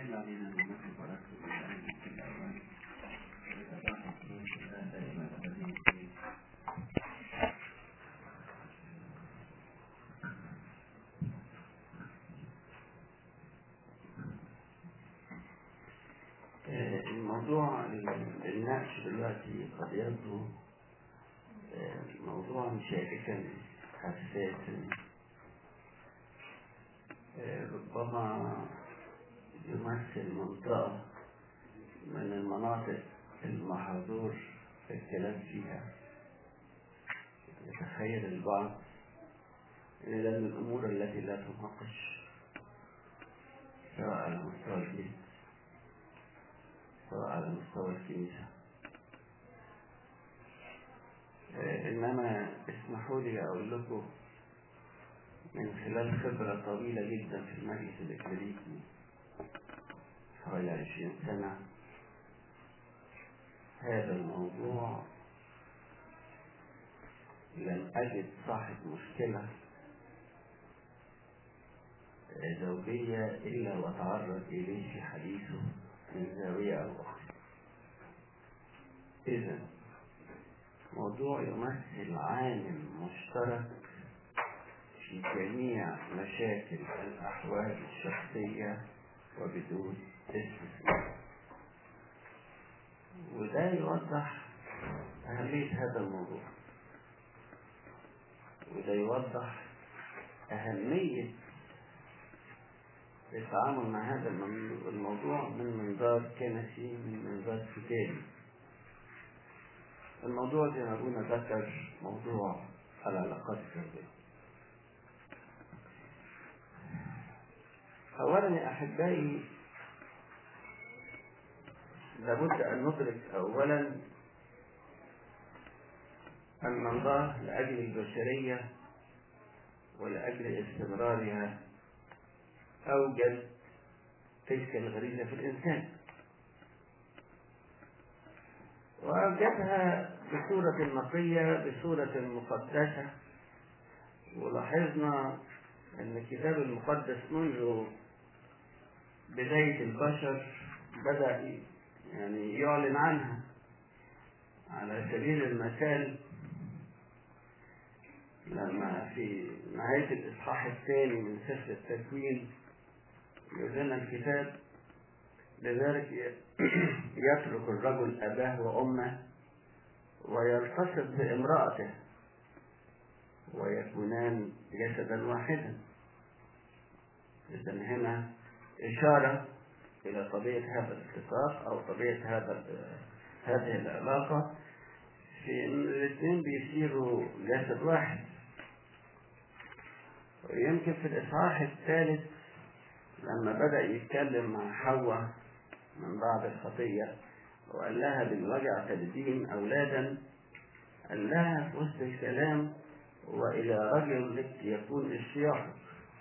يحل علينا أن نكون بركة بالآن في الأوان ويتبعنا في الله دائما أبدا الموضوع النقش دلوقتي قد يبدو موضوعا شائكا حساسا ربما يمثل منطقة من المناطق المحظور في الكلام فيها يتخيل البعض ان ده من الامور التي لا تناقش سواء على مستوى البيت سواء على مستوى الكنيسة إنما اسمحوا لي أقول لكم من خلال خبرة طويلة جدا في المجلس الإكليريكي حوالي عشرين سنة هذا الموضوع لم أجد صاحب مشكلة زوجية إلا وتعرض إليه في حديثه من زاوية أو أخرى إذا موضوع يمثل عامل مشترك في جميع مشاكل الأحوال الشخصية وبدون استثناء وده يوضح أهمية هذا الموضوع وده يوضح أهمية التعامل مع هذا الموضوع من منظار كنسي من منظار كتابي الموضوع زي ما قلنا ذكر موضوع العلاقات الزوجية أولا يا أحبائي لابد أن ندرك أولا أن الله لأجل البشرية ولأجل استمرارها أوجد تلك الغريزة في الإنسان وأوجدها بصورة نقية بصورة مقدسة ولاحظنا أن الكتاب المقدس منذ بداية البشر بدأ يعني يعلن عنها على سبيل المثال لما في نهاية الإصحاح الثاني من سفر التكوين يقول الكتاب لذلك يترك الرجل أباه وأمه ويلتصق بامرأته ويكونان جسدا واحدا إذا هنا إشارة إلى طبيعة هذا الاتفاق أو طبيعة هذا هذه العلاقة في إن الاثنين بيصيروا جسد واحد ويمكن في الإصحاح الثالث لما بدأ يتكلم مع حواء من بعد الخطية وقال لها بالوجع تلدين أولادا قال لها في وسط الكلام وإلى رجل يكون اشتياقك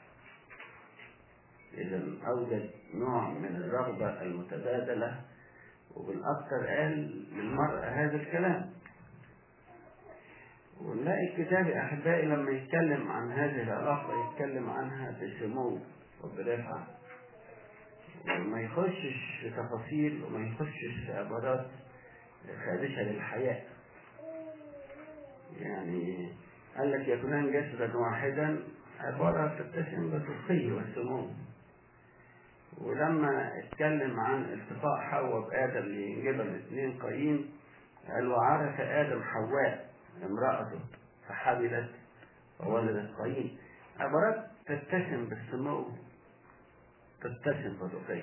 إذا أوجد نوع من الرغبة المتبادلة وبالأكثر قال للمرأة هذا الكلام ونلاقي الكتاب أحبائي لما يتكلم عن هذه العلاقة يتكلم عنها بسمو وبرفعة وما يخشش في تفاصيل وما يخشش في عبارات خادشة للحياة يعني قال لك يكونان جسدا واحدا عبارة تتسم بالرقي والسمو ولما اتكلم عن التقاء حواء بآدم لينجب الاثنين قايين قال وعرف آدم حواء امرأته فحملت وولدت قايين عبارات تتسم بالسمو تتسم بالرقي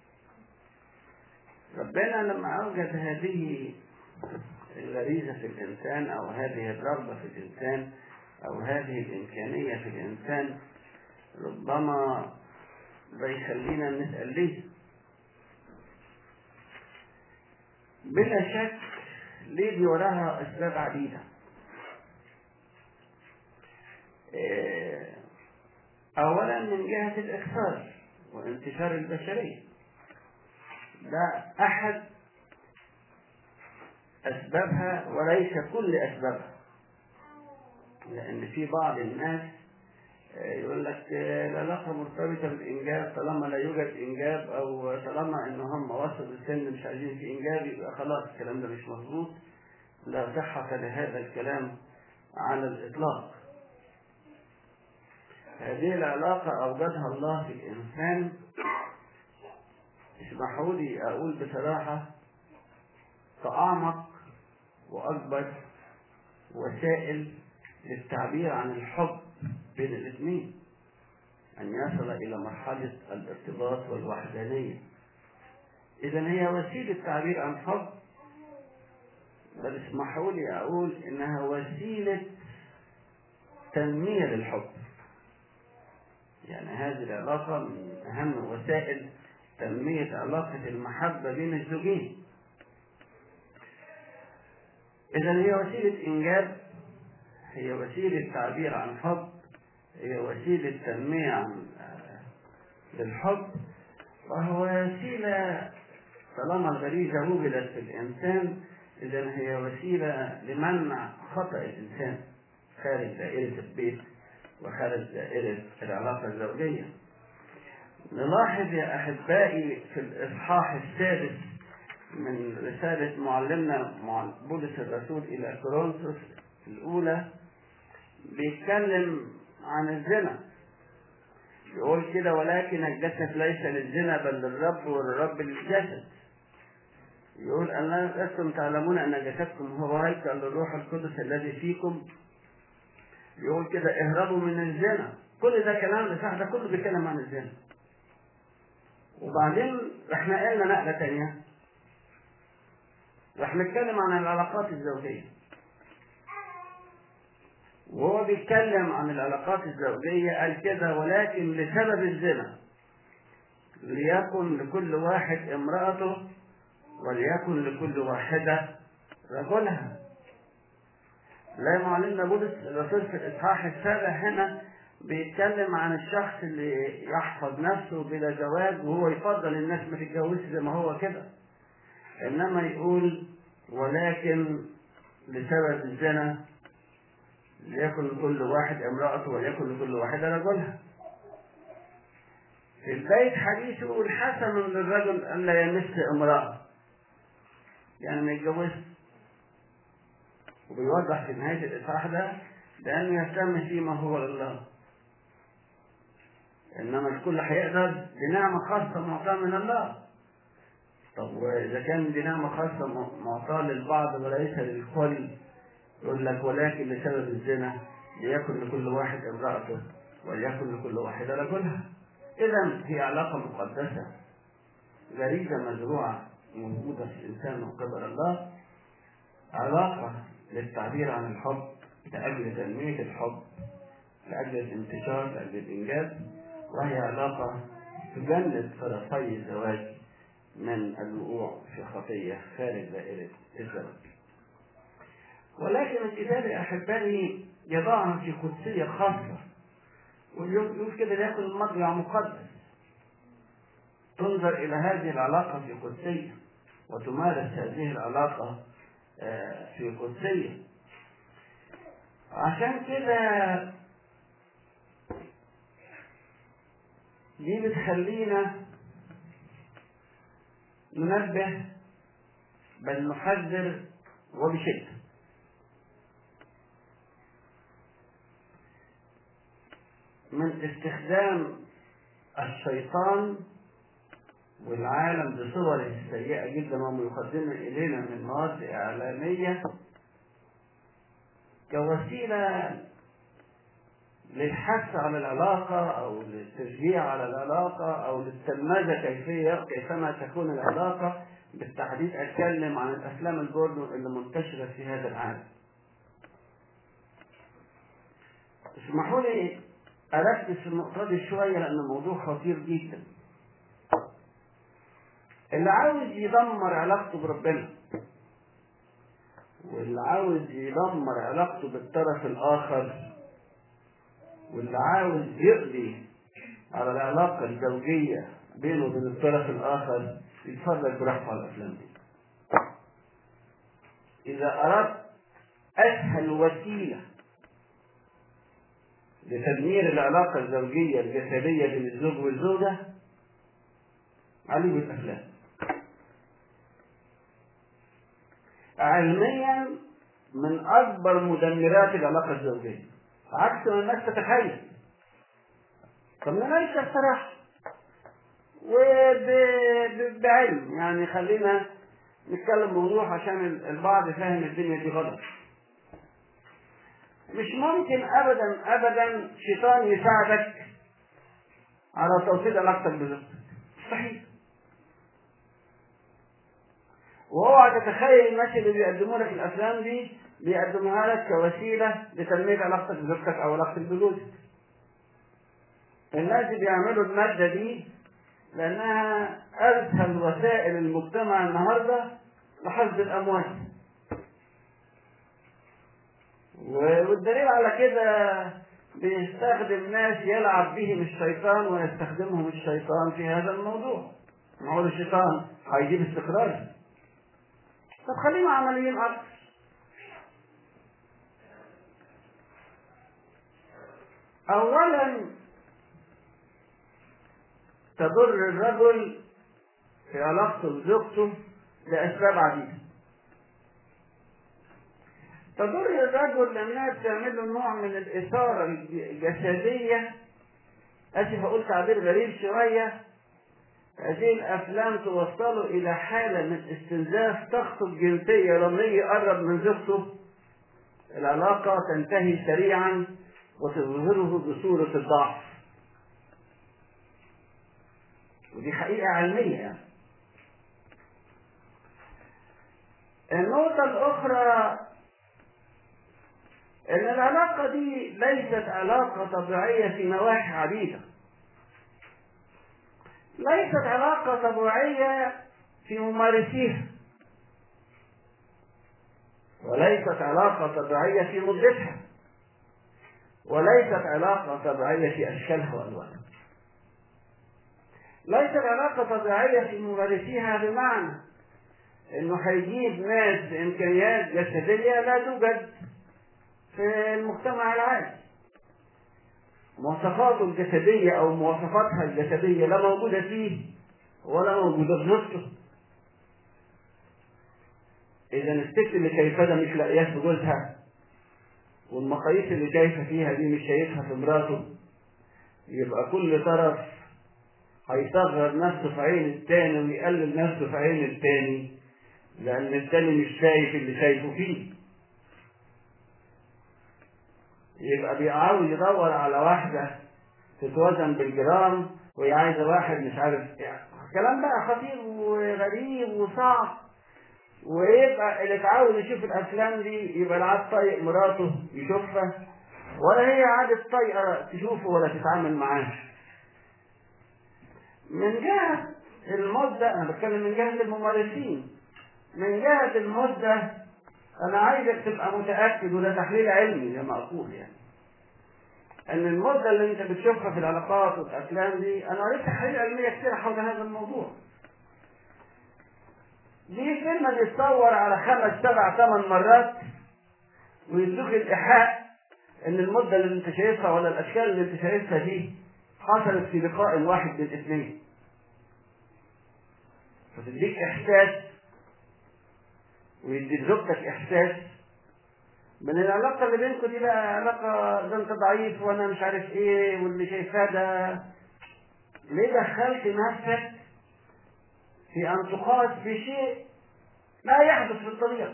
ربنا لما أوجد هذه الغريزة في الإنسان أو هذه الرغبة في الإنسان أو هذه الإمكانية في الإنسان ربما بيخلينا نسأل ليه بلا شك ليه دي وراها أسباب عديدة أولا من جهة الإخسار وانتشار البشرية ده أحد أسبابها وليس كل أسبابها لأن في بعض الناس يقول لك العلاقة مرتبطة بالإنجاب طالما لا يوجد إنجاب أو طالما إن هم وصلوا لسن مش عايزين في إنجاب يبقى خلاص الكلام ده مش مظبوط لا صحة لهذا الكلام على الإطلاق هذه العلاقة أوجدها الله في الإنسان اسمحوا لي أقول بصراحة كأعمق وأكبر وسائل للتعبير عن الحب بين الاثنين أن يصل إلى مرحلة الارتباط والوحدانية إذا هي وسيلة تعبير عن حب بل اسمحوا لي أقول إنها وسيلة تنمية للحب يعني هذه العلاقة من أهم وسائل تنمية علاقة المحبة بين الزوجين إذا هي وسيلة إنجاب هي وسيلة تعبير عن حب هي وسيلة تنمية عن للحب وهو وسيلة طالما الغريزة وجدت في الإنسان إذا هي وسيلة لمنع خطأ الإنسان خارج دائرة البيت وخارج دائرة العلاقة الزوجية نلاحظ يا أحبائي في الإصحاح السادس من رسالة معلمنا بولس الرسول إلى كورنثوس الأولى بيتكلم عن الزنا يقول كده ولكن الجسد ليس للزنا بل للرب والرب للجسد يقول أن لستم تعلمون أن جسدكم هو هيكل للروح القدس الذي فيكم يقول كده اهربوا من الزنا كل ده كلام لساعة ده كله بيتكلم عن الزنا وبعدين احنا قلنا نقلة تانية راح نتكلم عن العلاقات الزوجية وهو بيتكلم عن العلاقات الزوجية قال كده ولكن لسبب الزنا ليكن لكل واحد امرأته وليكن لكل واحدة رجلها لا معلمنا بولس الرسول في الإصحاح السابع هنا بيتكلم عن الشخص اللي يحفظ نفسه بلا زواج وهو يفضل الناس ما تتجوزش زي ما هو كده إنما يقول ولكن لسبب الزنا ليكن لكل واحد امرأته وليكن لكل واحدة رجلها في البيت حديث يقول حسن للرجل أن لا يمس امرأة يعني ما يتجوزش وبيوضح في نهاية الإصحاح ده لأن يهتم فيما هو لله إنما الكل هيقدر بنعمة خاصة معطاة من الله طب وإذا كان دي نعمة خاصة معطاة للبعض وليس للكل يقول لك ولكن لسبب الزنا ليكن لكل واحد امرأته وليكن لكل واحدة رجلها إذا هي علاقة مقدسة غريزة مزروعة موجودة في الإنسان من قبل الله علاقة للتعبير عن الحب لأجل تنمية الحب لأجل الانتشار لأجل الإنجاب وهي علاقة تجنب طرفي الزواج من الوقوع في خطية خارج دائرة الزواج ولكن الكتاب يا أحبائي يضعها في قدسية خاصة ويقول كده ليكن المرجع مقدس تنظر إلى هذه العلاقة في قدسية وتمارس هذه العلاقة في قدسية عشان كده دي بتخلينا ننبه بل نحذر وبشدة من استخدام الشيطان والعالم بصوره السيئة جدا وهم يقدمون إلينا من مواد إعلامية كوسيلة للحث على العلاقة أو للتشجيع على العلاقة أو للتلمذة كيفية كيفما تكون العلاقة بالتحديد أتكلم عن الأفلام البورنو اللي منتشرة في هذا العالم. اسمحوا لي أركز في النقطة دي شوية لأن الموضوع خطير جدا. اللي عاوز يدمر علاقته بربنا واللي عاوز يدمر علاقته بالطرف الآخر واللي عاوز يقضي على العلاقة الزوجية بينه وبين الطرف الآخر يتفرج براحته على الأفلام دي. إذا أردت أسهل وسيلة لتدمير العلاقة الزوجية الجسدية بين الزوج والزوجة علي الأفلام علميا من أكبر مدمرات العلاقة الزوجية عكس ما الناس تتخيل طب نعيش الصراحة وبعلم يعني خلينا نتكلم بوضوح عشان البعض فاهم الدنيا دي غلط مش ممكن ابدا ابدا شيطان يساعدك على توصيل علاقتك بزوجتك مستحيل واوعى تتخيل الناس اللي بيقدموا لك الافلام دي بيقدموها لك كوسيله لتنميه علاقتك بزوجتك او علاقتك بجوزك الناس اللي بيعملوا الماده دي لانها اسهل وسائل المجتمع النهارده لحفظ الاموال والدليل على كده بيستخدم ناس يلعب بهم الشيطان ويستخدمهم الشيطان في هذا الموضوع معقول الشيطان هيجيب استقرار طب خلينا عمليين اكتر اولا تضر الرجل في علاقته بزوجته لاسباب عديده تضر الرجل لانها بتعمل له نوع من الاثاره الجسديه اسف اقول تعبير غريب شويه هذه الافلام توصله الى حاله من استنزاف طاقته الجنسيه لما يجي يقرب من زوجته العلاقه تنتهي سريعا وتظهره بصوره الضعف ودي حقيقه علميه يعني. النقطه الاخرى ان العلاقه دي ليست علاقه طبيعيه في نواحي عديده ليست علاقة طبيعية في ممارسيها وليست علاقة طبيعية في مدتها وليست علاقة طبيعية في أشكالها وألوانها ليست علاقة طبيعية في ممارسيها بمعنى إنه هيجيب ناس بإمكانيات جسدية لا توجد في المجتمع العادي مواصفاته الجسدية أو مواصفاتها الجسدية لا موجودة فيه ولا موجودة في نفسه إذا الست اللي شايفاه ده مش لاقياه في جوزها والمقاييس اللي شايفة فيها دي مش شايفها في مراته يبقى كل طرف هيصغر نفسه في عين التاني ويقلل نفسه في عين التاني لأن التاني مش شايف اللي شايفه فيه يبقى بيعاوز يدور على واحدة تتوزن بالجرام وهي عايزة واحد مش عارف يعني كلام بقى خطير وغريب وصعب ويبقى اللي اتعود يشوف الافلام دي يبقى لا عاد طايق مراته يشوفها ولا هي عادت طايقه تشوفه ولا تتعامل معاه. من جهه المده انا بتكلم من جهه الممارسين من جهه المده انا عايزك تبقى متاكد وده تحليل علمي زي ما اقول يعني ان المده اللي انت بتشوفها في العلاقات والافلام دي انا قريت تحاليل علميه كتير حول هذا الموضوع دي فيلم بيتصور على خمس سبع ثمان مرات ويدوك الايحاء ان المده اللي انت شايفها ولا الاشكال اللي انت شايفها دي حصلت في لقاء واحد بين اثنين فتديك احساس ويدي زوجتك احساس من العلاقه اللي بينكم دي بقى علاقه ده انت ضعيف وانا مش عارف ايه واللي شايفاه ده ليه دخلت نفسك في ان تقاس بشيء لا يحدث في الطبيعه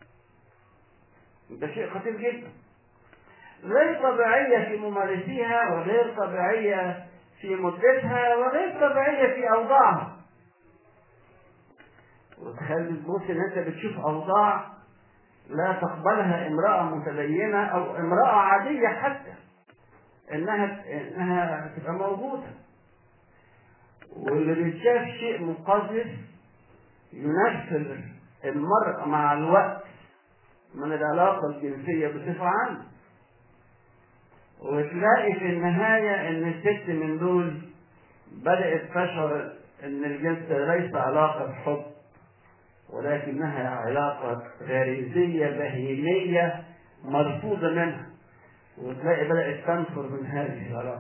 ده شيء خطير جدا غير طبيعية في ممارسيها وغير طبيعية في مدتها وغير طبيعية في أوضاعها وتخلي تبص ان انت بتشوف اوضاع لا تقبلها امرأة متدينة او امرأة عادية حتى انها انها تبقى موجودة واللي بيتشاف شيء مقزز ينفر المرأة مع الوقت من العلاقة الجنسية بصفة عامة وتلاقي في النهاية ان الست من دول بدأت تشعر ان الجنس ليس علاقة حب ولكنها علاقة غريزية بهيمية مرفوضة منها وتلاقي بدأت تنفر من هذه العلاقة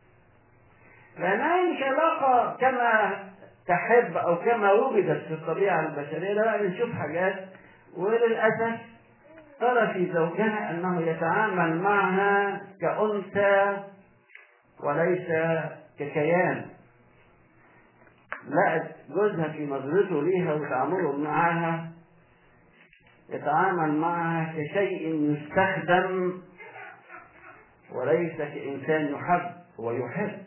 لأنها مش علاقة كما تحب أو كما وجدت في الطبيعة البشرية لا نشوف حاجات وللأسف ترى في زوجها أنه يتعامل معها كأنثى وليس ككيان لقت جوزها في نظرته ليها وتعامله معها يتعامل معها كشيء يستخدم وليس كإنسان يحب ويحب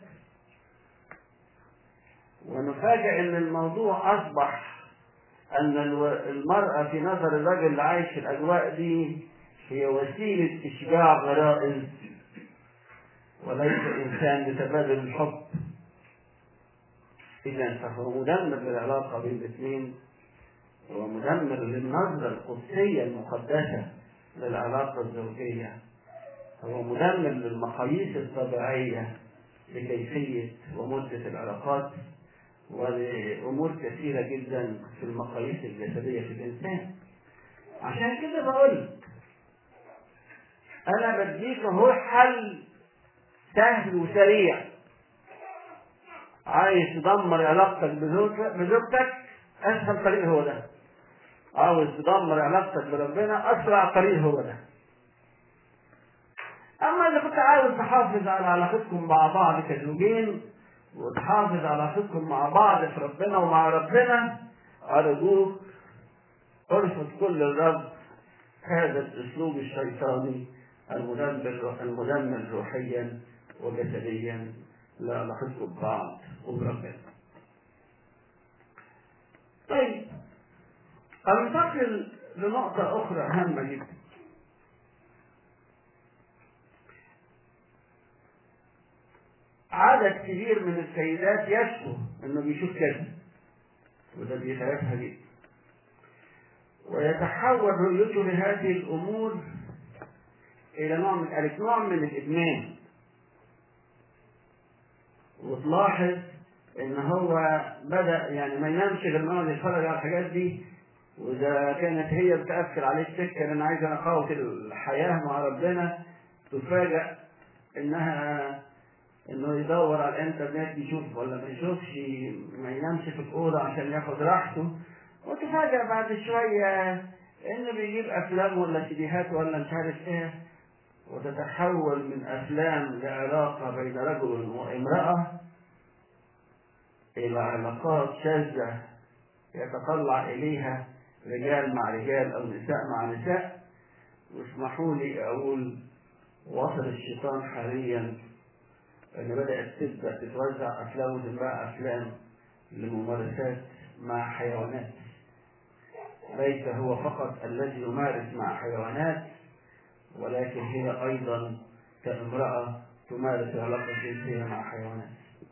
ونفاجئ ان الموضوع اصبح ان المرأة في نظر الرجل اللي عايش في الاجواء دي هي وسيلة اشباع غرائز وليس انسان لتبادل الحب اذا فهو مدمر للعلاقة بين الاثنين هو مدمر للنظرة القدسية المقدسة للعلاقة الزوجية هو مدمر للمقاييس الطبيعية لكيفية ومدة العلاقات ولأمور كثيرة جدا في المقاييس الجسدية في الإنسان عشان كده بقول أنا بديك أهو حل سهل وسريع عايز تدمر علاقتك بزوجتك أسهل طريق هو ده عاوز تدمر علاقتك بربنا أسرع طريق هو ده أما إذا كنت عاوز تحافظ على علاقتكم مع بعض كزوجين وتحافظ على علاقتكم مع بعض في ربنا ومع ربنا أرجوك ارفض كل الرب هذا الأسلوب الشيطاني المدمر المدمر روحيا وجسديا لعلاقتكم ببعض وبربنا. طيب أنتقل لنقطة أخرى هامة جدا. عدد كبير من السيدات يشكو انه بيشوف كذا وده بيتعبها جدا ويتحول رؤيته لهذه الامور الى نوع من قالت نوع من الادمان وتلاحظ ان هو بدا يعني ما ينامش غير ما يتفرج على الحاجات دي واذا كانت هي بتقفل عليه السكه انا عايز اقاوت الحياه مع ربنا تفاجأ انها انه يدور على الانترنت يشوف ولا ما يشوفش ما ينامش في الاوضه عشان ياخد راحته وتفاجأ بعد شويه انه بيجيب افلام ولا سيديهات ولا مش عارف ايه وتتحول من افلام لعلاقه بين رجل وامراه الى علاقات شاذه يتطلع اليها رجال مع رجال او نساء مع نساء واسمحوا لي اقول وصل الشيطان حاليا ان بدات تبدا تتوزع افلام وتنباع افلام لممارسات مع حيوانات ليس هو فقط الذي يمارس مع حيوانات ولكن هي ايضا كامراه تمارس العلاقه الجنسيه مع حيوانات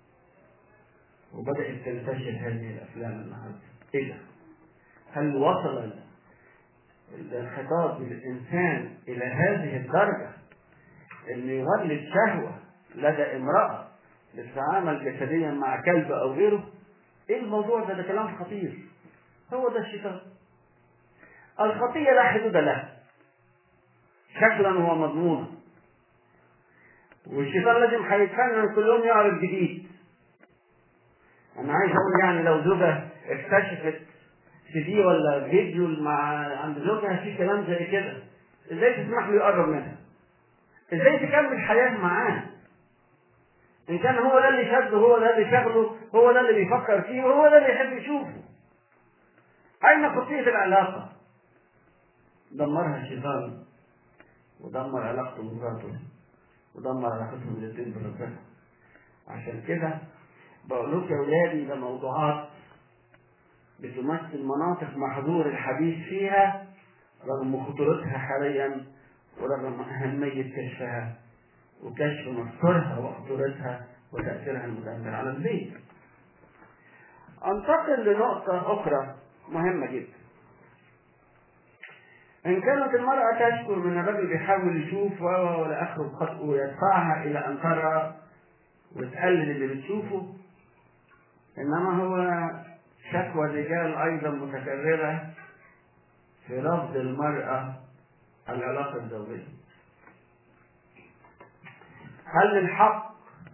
وبدات تنتشر هذه الافلام النهارده ايه ده؟ هل وصل الانحطاط بالانسان الى هذه الدرجه انه يولد شهوه لدى امرأة للتعامل جسديا مع كلب أو غيره إيه الموضوع ده ده كلام خطير هو ده الشيطان الخطية لا حدود لها شكلا ومضمونا والشيطان لازم هيتفنن كل يوم يعرض جديد أنا عايز أقول يعني لو زوجة اكتشفت سي دي ولا فيديو مع عند زوجها في كلام زي كده ازاي تسمح له يقرب منها؟ ازاي تكمل حياه معاه؟ ان كان هو ده اللي شده هو ده اللي شغله هو ده اللي بيفكر فيه وهو ده اللي يحب يشوفه اين خطيه العلاقه دمرها الشيطان ودمر علاقته بمراته ودمر علاقتهم الاثنين بربنا عشان كده بقول لكم يا اولادي ده موضوعات بتمثل مناطق محظور الحديث فيها رغم خطورتها حاليا ورغم اهميه كشفها وكشف مصدرها وخطورتها وتأثيرها المدمر على البيت. أنتقل لنقطة أخرى مهمة جدا. إن كانت المرأة تشكر من الرجل بيحاول يشوف ولا آخره ويدفعها إلى أن ترى وتقلل اللي بتشوفه إنما هو شكوى الرجال أيضا متكررة في رفض المرأة العلاقة الزوجية. هل من حق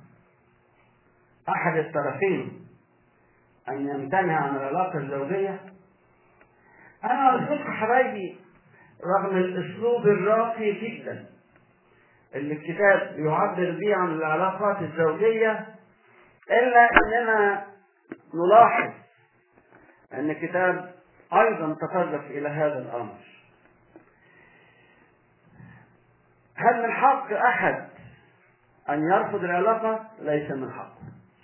أحد الطرفين أن يمتنع عن العلاقة الزوجية؟ أنا أرجوك حبايبي رغم الأسلوب الراقي جدا اللي الكتاب يعبر به عن العلاقات الزوجية إلا أننا نلاحظ أن الكتاب أيضا تطرق إلى هذا الأمر هل من حق أحد أن يرفض العلاقة؟ ليس من حقه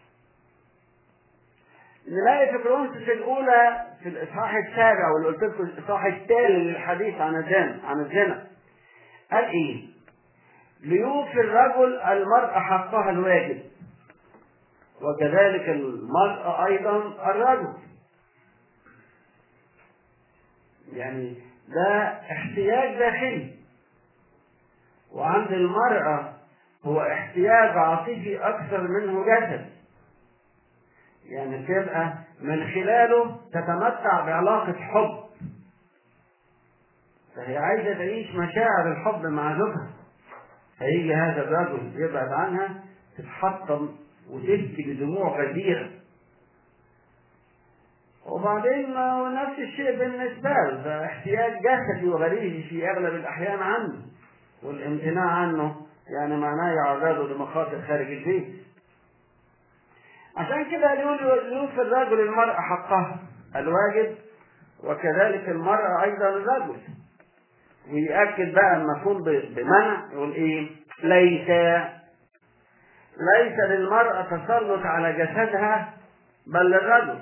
نلاقي في كورنثوس الأولى في الإصحاح السابع واللي قلت لكم الإصحاح الثاني للحديث عن الزنا عن الزنا قال إيه؟ ليوفي الرجل المرأة حقها الواجب وكذلك المرأة أيضا الرجل يعني ده احتياج داخلي وعند المرأة هو احتياج عاطفي أكثر منه جسد يعني تبقى من خلاله تتمتع بعلاقة حب فهي عايزة تعيش مشاعر الحب مع زوجها هيجي هذا الرجل يبعد عنها تتحطم وتبكي بدموع غزيرة وبعدين ما هو نفس الشيء بالنسبة له ده احتياج جسدي وغريزي في أغلب الأحيان عنه والامتناع عنه يعني معناه يعرضه لمخاطر خارج البيت عشان كده يوفي الرجل المرأة حقها الواجب وكذلك المرأة أيضا الرجل ويأكد بقى المفهوم بمنع يقول إيه ليس ليس للمرأة تسلط على جسدها بل للرجل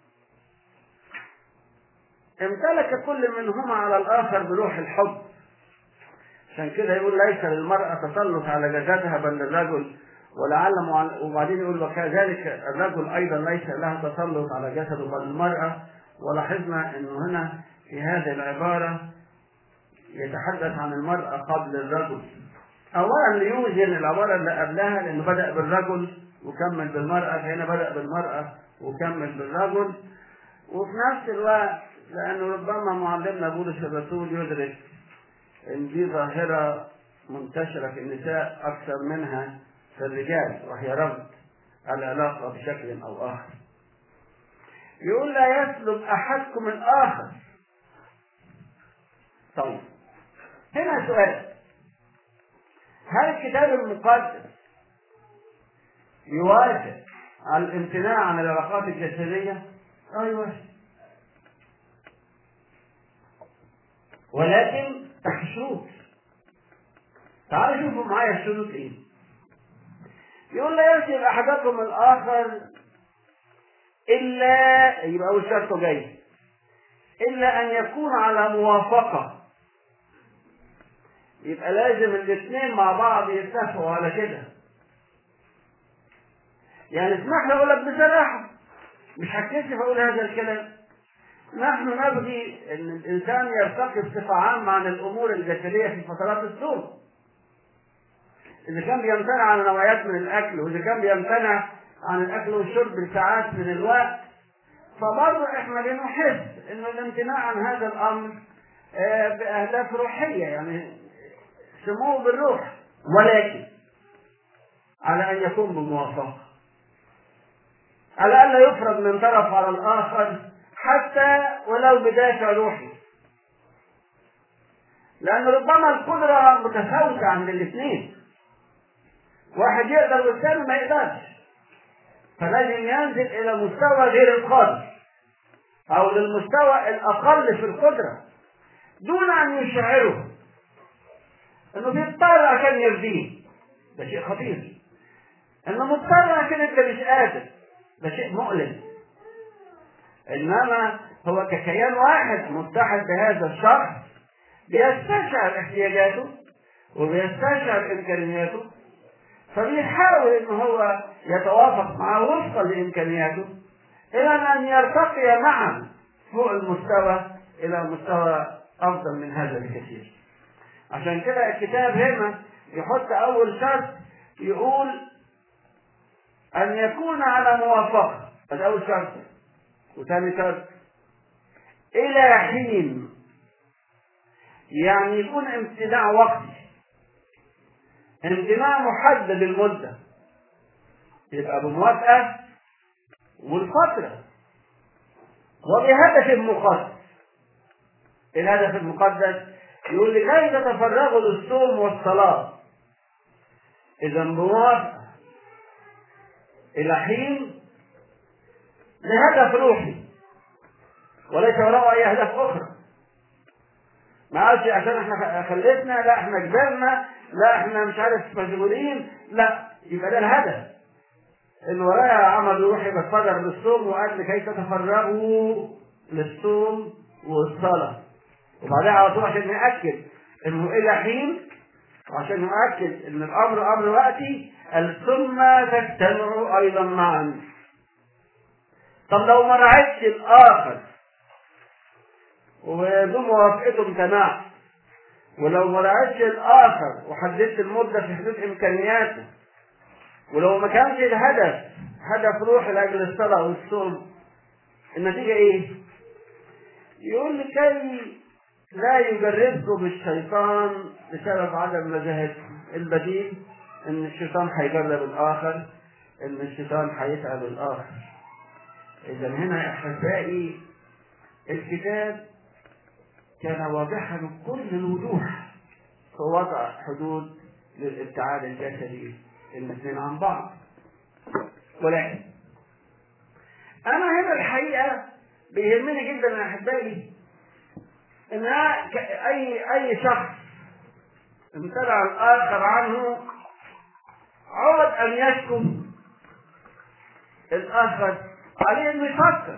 امتلك كل منهما على الآخر بروح الحب عشان كده يقول ليس للمرأة تسلط على جسدها بل للرجل ولعل وبعدين يقول وكذلك الرجل أيضا ليس له تسلط على جسده بل المرأة ولاحظنا أنه هنا في هذه العبارة يتحدث عن المرأة قبل الرجل أولا ليوزن العبارة اللي قبلها لأنه بدأ بالرجل وكمل بالمرأة فهنا بدأ بالمرأة وكمل بالرجل وفي نفس الوقت لأنه ربما معلمنا بولس الرسول يدرك إن دي ظاهرة منتشرة في النساء أكثر منها في الرجال وهي رفض العلاقة بشكل أو آخر يقول لا يسلب أحدكم الآخر طيب هنا سؤال هل الكتاب المقدس يوافق على الامتناع عن العلاقات الجسدية؟ اه يوافق ولكن تحت شروط تعالوا شوفوا معايا الشروط ايه يقول لا يسلب احدكم الاخر الا يبقى اول شرط جاي الا ان يكون على موافقه يبقى لازم الاثنين مع بعض يتفقوا على كده يعني اسمح لي اقول لك بصراحه مش هتكسف اقول هذا الكلام نحن نبغي ان الانسان يرتقي بصفه عامه عن الامور الجسديه في فترات الصوم اذا كان بيمتنع عن نوعيات من الاكل واذا كان بيمتنع عن الاكل والشرب لساعات من الوقت فبرضه احنا بنحس ان الامتناع عن هذا الامر باهداف روحيه يعني سموه بالروح ولكن على ان يكون بموافقه على الا يفرض من طرف على الاخر حتى ولو بدافع روحي لان ربما القدره متفاوته عند الاثنين واحد يقدر والثاني ما يقدرش فلازم ينزل الى مستوى غير القادر او للمستوى الاقل في القدره دون ان يشعره انه بيضطر عشان يرضيه ده شيء خطير انه مضطر عشان انت مش قادر ده شيء مؤلم انما هو ككيان واحد متحد بهذا الشخص بيستشعر احتياجاته وبيستشعر امكانياته فبيحاول ان هو يتوافق معه وفقا لامكانياته الى ان يرتقي معا فوق المستوى الى مستوى افضل من هذا بكثير عشان كده الكتاب هنا يحط اول شرط يقول ان يكون على موافقه هذا اول شرط وثاني شرط الى حين يعني يكون امتناع وقتي امتناع محدد المدة يبقى بموافقة والفترة وبهدف مقدس الهدف المقدس يقول لكي تتفرغوا للصوم والصلاة إذا بموافقة إلى حين لهدف روحي وليس وراءه أي أهداف أخرى ما قالش عشان احنا خليتنا لا احنا كبرنا لا احنا مش عارف مشغولين لا يبقى ده الهدف ان ورايا عمل روحي بتفرغ للصوم وقال لكي تتفرغوا للصوم والصلاة وبعدها على طول عشان نأكد انه الى حين وعشان نؤكد ان الامر امر وقتي ثم تجتمعوا ايضا معا طب لو ما رعيتش الاخر وبموافقته امتنعت ولو ما رعيتش الاخر وحددت المده في حدود امكانياته ولو ما كانش الهدف هدف روحي لاجل الصلاه والصوم النتيجه ايه؟ يقول لكي لا يجربكم الشيطان بسبب عدم مجاهدكم البديل ان الشيطان هيجرب الاخر ان الشيطان هيتعب الاخر اذا هنا يا احبائي الكتاب كان واضحا بكل الوضوح في وضع حدود للابتعاد الجسدي الاثنين عن بعض ولكن انا هنا الحقيقه بيهمني جدا يا احبائي ان اي اي شخص امتنع الاخر عنه عود ان يسكن الاخر عليه انه يفكر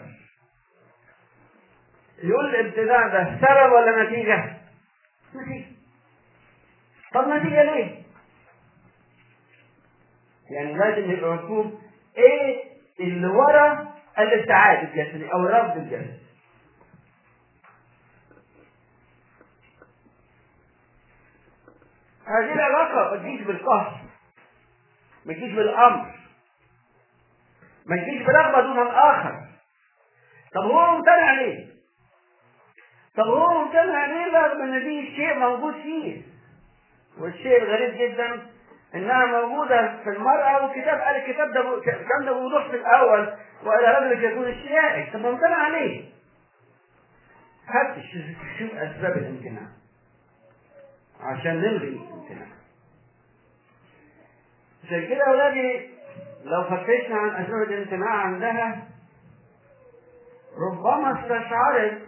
يقول الامتناع ده سبب ولا نتيجه؟ نتيجه طب نتيجه ليه؟ يعني لازم يبقى مفهوم ايه اللي ورا الابتعاد الجسدي او الرفض الجسدي هذه العلاقة ما تجيش بالقهر ما تجيش بالأمر ما تجيش برغبة دون الآخر طب هو ممتنع ليه؟ طب هو ممتنع ليه رغم ان دي شيء موجود فيه والشيء الغريب جدا انها موجودة في المرأة والكتاب قال الكتاب ده كان ده بوضوح في الاول والى رجلك يكون الشيائك طب ممتنع ليه؟ هات شوف اسباب الامتناع عشان نلغي الامتناع عشان كده اولادي لو فتشنا عن اسباب الامتناع عندها ربما استشعرت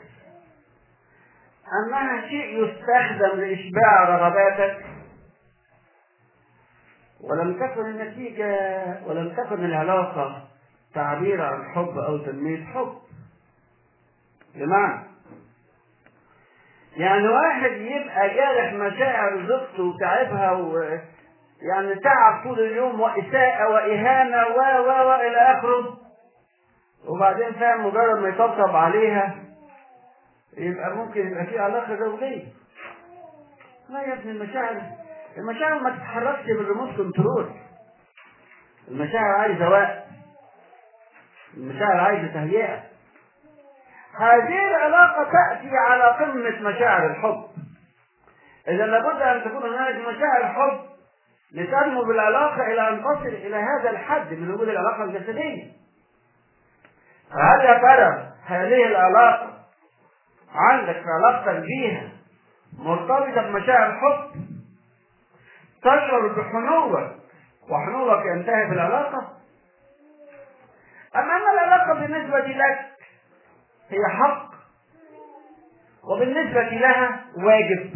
انها شيء يستخدم لاشباع رغباتك ولم تكن النتيجة ولم تكن العلاقة تعبير عن حب أو تنمية حب بمعنى يعني واحد يبقى جارح مشاعر زوجته وتعبها و يعني تعب طول اليوم وإساءة وإهانة و و و إلى آخره وبعدين فاهم مجرد ما يطبطب عليها يبقى ممكن يبقى في علاقة زوجية لا يا ابني المشاعر المشاعر ما تتحركش بالريموت كنترول المشاعر عايزة وقت المشاعر عايزة تهيئة هذه العلاقة تأتي على قمة مشاعر الحب إذا لابد أن تكون هناك مشاعر حب لتنمو بالعلاقة إلى أن تصل إلى هذا الحد من وجود العلاقة الجسدية هل يا ترى هذه العلاقة عندك في علاقتك بيها مرتبطة بمشاعر حب تشعر بحنوك وحنوك ينتهي بالعلاقة أما أن العلاقة بالنسبة لك هي حق وبالنسبة لها واجب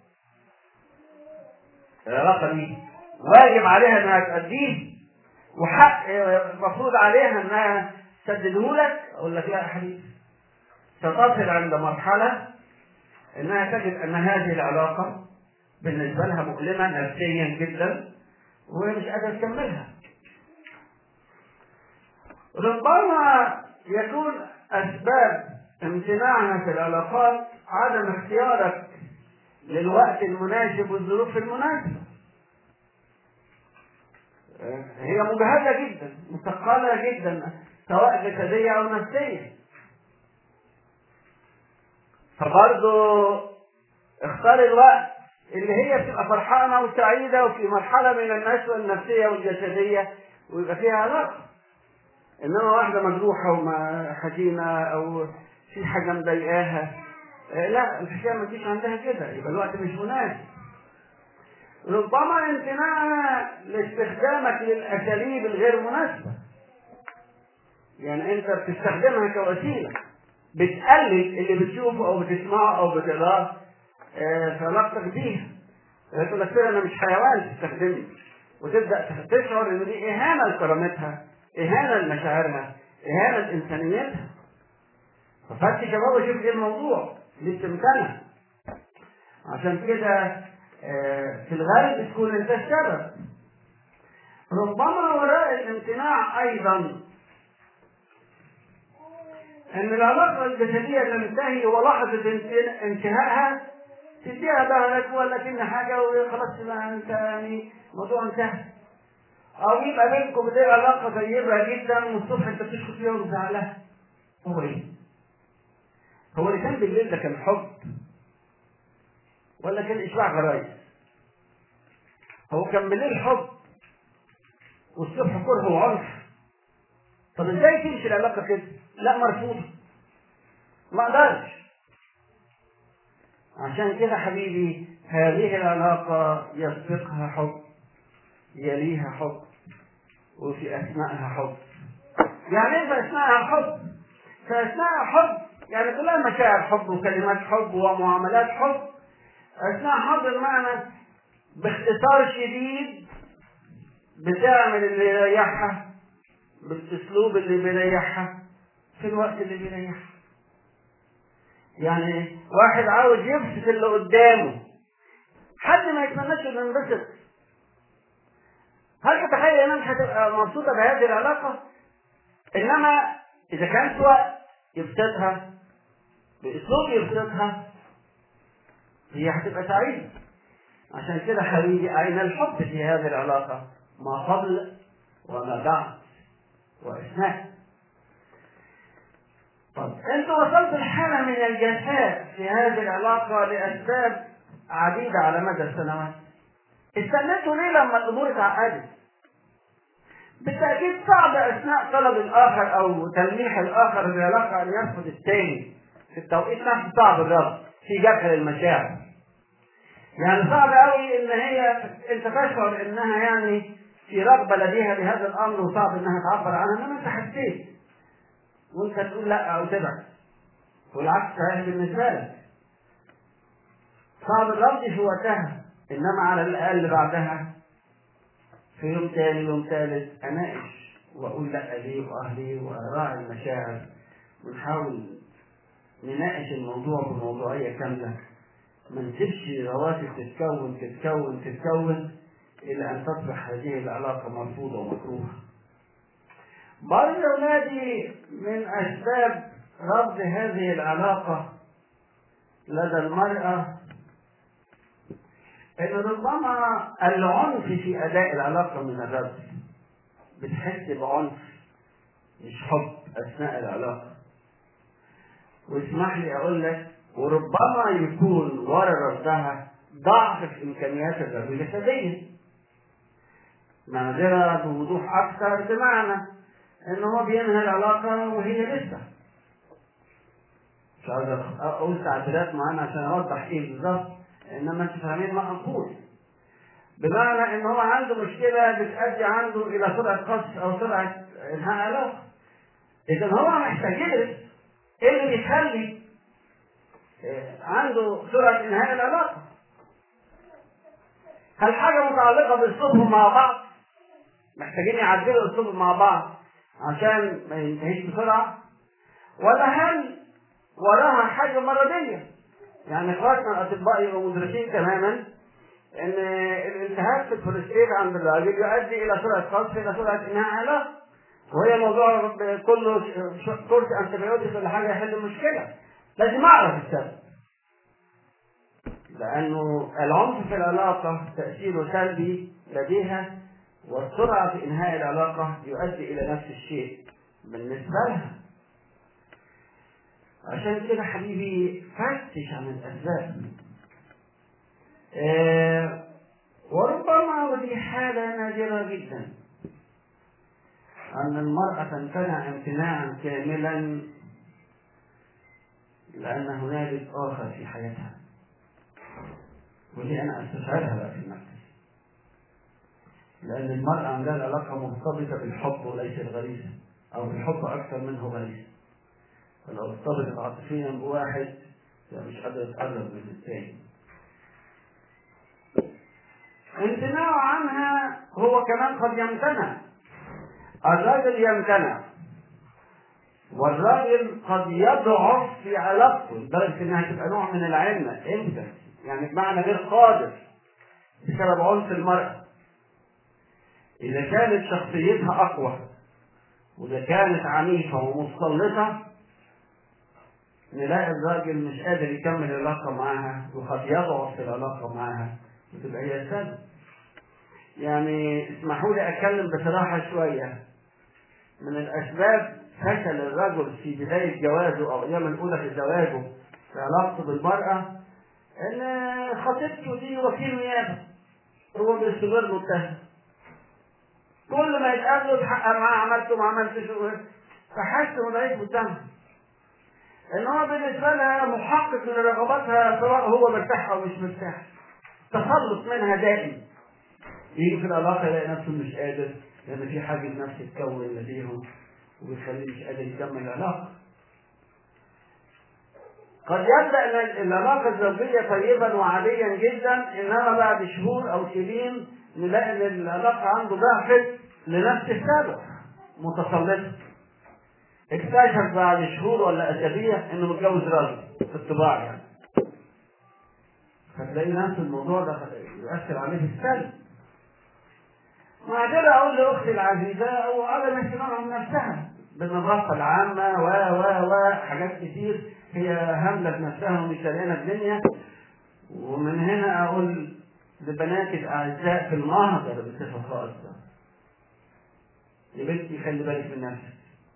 العلاقة دي واجب عليها انها تأديه وحق المفروض عليها انها تسدده لك اقول لك لا يا حبيبي ستصل عند مرحلة انها تجد ان هذه العلاقة بالنسبة لها مؤلمة نفسيا جدا وهي مش قادرة تكملها ربما يكون أسباب امتناعنا في العلاقات عدم اختيارك للوقت المناسب والظروف المناسبة هي مجهدة جدا مثقلة جدا سواء جسدية أو نفسية فبرضه اختار الوقت اللي هي بتبقى فرحانة وسعيدة وفي مرحلة من النشوة النفسية والجسدية ويبقى فيها علاقة إنما واحدة مجروحة وحزينة أو في حاجة مضايقاها آه، لا الحكاية ما تجيش عندها كده يبقى الوقت مش مناسب ربما امتناعها لاستخدامك للأساليب الغير مناسبة يعني أنت بتستخدمها كوسيلة بتقلد اللي بتشوفه أو بتسمعه أو بتقراه آه، في علاقتك بيها تقول لك انا مش حيوان تستخدمني وتبدا تشعر ان دي اهانه لكرامتها اهانه لمشاعرها اهانه لانسانيتها ففتش يا بابا شوف ايه الموضوع ليه بتمتنع عشان كده آه، في الغالب تكون انت السبب ربما وراء الامتناع ايضا ان العلاقه الجسديه تنتهي ولحظه انتهائها تديها ظهرك ولا كنا حاجه وخلاص ما انت يعني الموضوع انتهى او يبقى بينكم بدي علاقه طيبه جدا والصبح انت بتشكو فيها ومزعلها هو ايه؟ هو اللي كان بالليل ده كان حب ولا كان اشباع غرايز؟ هو كان بالليل حب والصبح كره وعنف طب ازاي تمشي العلاقه كده؟ لا مرفوضه ما اقدرش عشان كده حبيبي هذه العلاقة يسبقها حب يليها حب وفي أثناءها حب يعني إيه في أثناءها حب؟ في أثناءها حب يعني كلها مشاعر حب وكلمات حب ومعاملات حب أثناء حب المعنى باختصار شديد بتعمل اللي يريحها بالاسلوب اللي بيريحها في الوقت اللي بيريحها يعني واحد عاوز يبسط اللي قدامه حد ما يتمناش انه ينبسط هل تتخيل ان انت هتبقى مبسوطه بهذه العلاقه انما اذا كان في وقت يبسطها باسلوب يبسطها هي هتبقى سعيده عشان كده حبيبي اين الحب في هذه العلاقه ما قبل وما بعد واثناء طب انت وصلت لحالة من الجفاء في هذه العلاقة لأسباب عديدة على مدى السنوات استنيتوا ليه لما الأمور اتعقدت؟ بالتأكيد صعب أثناء طلب الآخر أو تلميح الآخر العلاقة أن يرفض الثاني في التوقيت نفسه صعب الرفض في جرح للمشاعر يعني صعب قوي ان هي انت تشعر انها يعني في رغبه لديها بهذا الامر وصعب انها تعبر عنها انما انت حسيت وانت تقول لا او تبعد والعكس صحيح بالنسبه لك صعب الرفض في وقتها انما على الاقل بعدها في يوم تاني يوم ثالث اناقش واقول لا ليه واهلي واراعي المشاعر ونحاول نناقش الموضوع بموضوعيه كامله ما نسيبش رواتب تتكون تتكون تتكون الى ان تصبح هذه العلاقه مرفوضه ومكروهه بعض الأولاد من أسباب رفض هذه العلاقة لدى المرأة إن ربما العنف في أداء العلاقة من الرجل بتحس بعنف مش حب أثناء العلاقة واسمح لي أقول لك وربما يكون ورا رفضها ضعف في إمكانيات الرجل الجسدية نادرة بوضوح أكثر بمعنى ان هو بينهي العلاقة وهي لسه مش عاوز اقول تعبيرات معينة عشان اوضح ايه بالظبط انما انتوا فاهمين ما اقول بمعنى ان هو عنده مشكلة بتؤدي عنده الى سرعة قص او سرعة انهاء علاقة اذا هو محتاج يدرس ايه اللي بيخلي عنده سرعة انهاء العلاقة هل حاجة متعلقة باسلوبهم مع بعض محتاجين يعدلوا اسلوبهم مع بعض عشان ما ينتهيش بسرعة ولا هل وراها حاجة مرضية يعني اخواتنا الاطباء يبقوا مدركين تماما ان الالتهاب في الكوليسترول عند الراجل يؤدي الى سرعة قصف الى سرعة انهاء علاقة وهي موضوع كله كورس انتبيوتيك ولا حاجة يحل المشكلة لازم اعرف السبب لانه العنف في العلاقة تأثيره سلبي لديها والسرعة في إنهاء العلاقة يؤدي إلى نفس الشيء بالنسبة لها عشان كده حبيبي فتش عن الأسباب آه وربما ودي حالة نادرة جدا أن المرأة تمتنع امتناعا كاملا لأن هنالك آخر في حياتها ودي أنا أستشعرها بقى في المركز لأن المرأة عندها علاقة مرتبطة بالحب وليس الغريزة أو الحب أكثر منه غريزة فلو ارتبطت عاطفيا بواحد يبقى مش قادرة تقرب من الثاني امتناعه عنها هو كمان قد يمتنع الراجل يمتنع والراجل قد يضعف في علاقته لدرجة انها تبقى نوع من العلة امتى؟ يعني بمعنى غير قادر بسبب عنف المرأة إذا كانت شخصيتها أقوى وإذا كانت عنيفة ومسلطة نلاقي الراجل مش قادر يكمل العلاقة معاها وقد يضعف في العلاقة معاها وتبقى هي السبب. يعني اسمحوا لي أتكلم بصراحة شوية من الأسباب فشل الرجل في بداية جوازه أو أيام الأولى في زواجه في علاقته بالمرأة إن خطيبته دي وكيل نيابة هو بيستمر له التهم كل ما يتقابلوا يتحقق معاه عملته ما عملتش فحس انه ضعيف قدامها ان هو بالنسبه لها محقق لرغباتها سواء هو مرتاح او مش مرتاح تخلص منها دائم يجي في العلاقه يلاقي نفسه مش قادر لان في حاجز نفسي اتكون لديهم وبيخليه مش قادر يكمل العلاقه قد يبدا العلاقه الزوجيه طيبا وعاديا جدا انما بعد شهور او سنين نلاقي ان العلاقه عنده ضعفت لنفس السبب متسلطه اكتشف بعد شهور ولا اسابيع انه متجوز راجل في الطباع يعني فتلاقي نفس الموضوع ده يؤثر عليه بالسلب مع كده اقول لاختي العزيزه او عدم اهتمامها من نفسها بالنظافه العامه و و و حاجات كتير هي هامله بنفسها ومش شاريانه الدنيا ومن هنا اقول لبناتي الاعزاء في المهجر بصفه خاصه يا بنتي خلي بالك من نفسك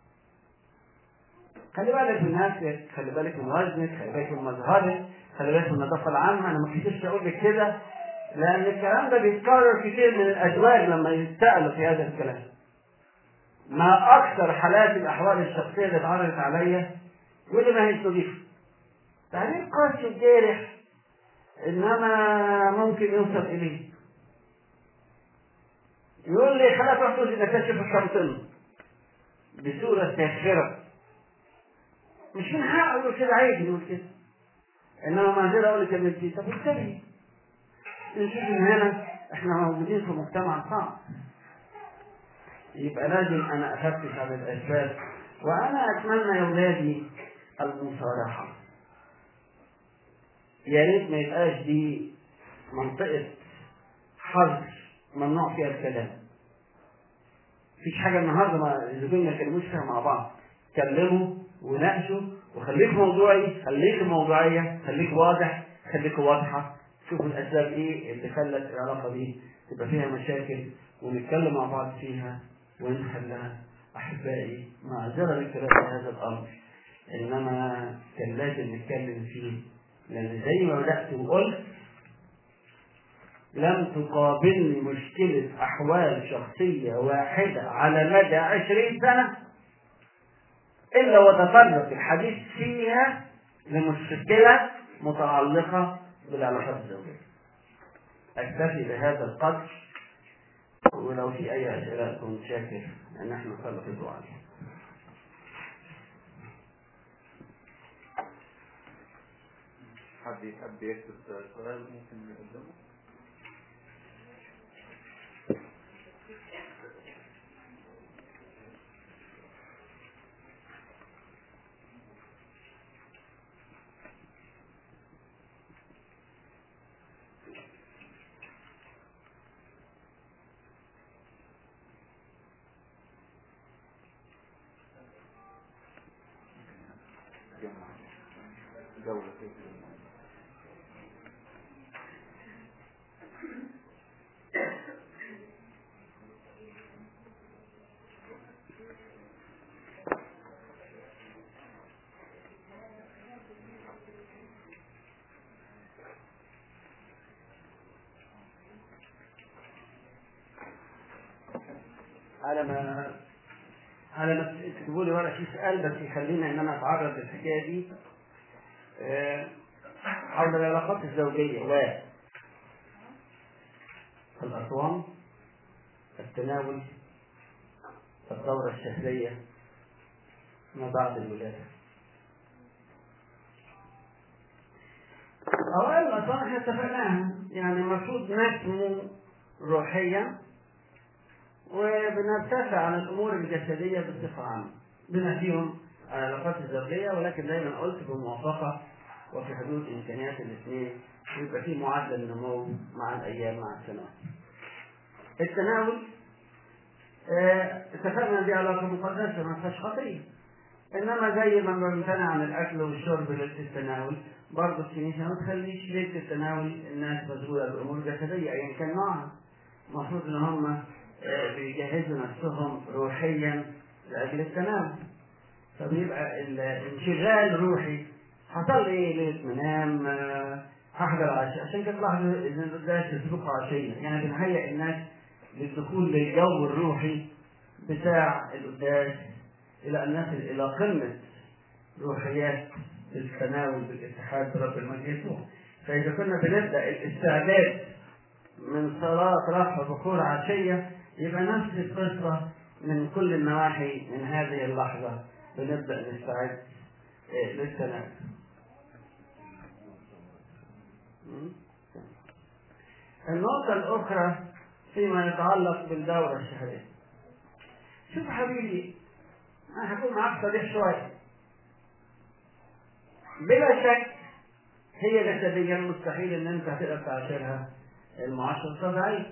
خلي بالك من نفسك خلي بالك من وزنك خلي بالك من مظهرك خلي بالك من النظافه العامه انا ما كنتش اقول لك كده لان الكلام ده بيتكرر كتير من الازواج لما يسالوا في هذا الكلام ما اكثر حالات الاحوال الشخصيه اللي اتعرضت عليا واللي ما هيش نظيفه تعليق قاسي وجارح انما ممكن يوصل اليه يقول لي خلاص احفظ نكتشف الشمطين بصوره ساخره مش من حقه يقول كده عادي يقول كده انما ما زال اقول لك يا بنتي طب انتبهي نشوف ان هنا احنا موجودين في مجتمع صعب يبقى لازم انا افتش على الاسباب وانا اتمنى يا اولادي المصارحه يا ريت ما يبقاش دي منطقه حظر ممنوع فيها الكلام مفيش حاجه النهارده ما الزوجين ما يتكلموش فيها مع بعض كلموا وناقشوا وخليك موضوعي خليك موضوعيه خليك واضح خليك واضحه شوفوا الاسباب ايه اللي خلت العلاقه دي تبقى فيها مشاكل ونتكلم مع بعض فيها ونحلها احبائي معذره للكلام في هذا الامر انما كان لازم نتكلم فيه لان زي ما بدات وقلت لم تقابلني مشكلة أحوال شخصية واحدة على مدى عشرين سنة إلا وتطرق الحديث فيها لمشكلة متعلقة بالعلاقات الزوجية. أكتفي بهذا القدر ولو في أي أسئلة كنت شاكر أن احنا نسلط عليها. حد يحب يكتب سؤال ممكن يقدمه؟ جولة على ما على ما تكتبوا لي ورقه في سؤال بس يخلينا ان انا اتعرض للحكايه دي آه، حول العلاقات الزوجيه و الأصوام التناول الدورة الشهرية ما بعد الولادة أولا الأصوام احنا اتفقناها يعني المفروض نسمو روحيا وبنرتفع عن الأمور الجسدية بصفة عامة بما فيهم العلاقات الزوجية ولكن دايما قلت بموافقة وفي حدود إمكانيات الاثنين يبقى في معدل نمو مع الأيام مع السنوات. التناول آه، اتفقنا دي علاقة مقدسة ما فيهاش خطية. إنما زي ما بنمتنع عن الأكل والشرب ليلة التناول برضه الكنيسة ما تخليش ليلة التناول الناس مشغولة بأمور جسدية أيا كان نوعها. المفروض إن هم آه، بيجهزوا نفسهم روحيا لأجل التناول. فبيبقى الانشغال روحي حصل لي ايه ليله منام آه، هحضر عشاء عشان كده تلاحظوا ان القداس يسبقوا عشيه يعني بنهيئ الناس للدخول للجو الروحي بتاع القداس الى ان نصل الى قمه روحيات التناول بالاتحاد برب المجد يسوع فاذا كنا بنبدا الاستعداد من صلاه رفع بخور عشيه يبقى نفس القصه من كل النواحي من هذه اللحظه بنبدا نستعد آه، للتناول النقطة الأخرى فيما يتعلق بالدورة الشهرية. شوف حبيبي أنا هكون معاك صريح شوية. بلا شك هي جسديا مستحيل إن أنت هتقدر تعاشرها المعاشرة الطبيعية.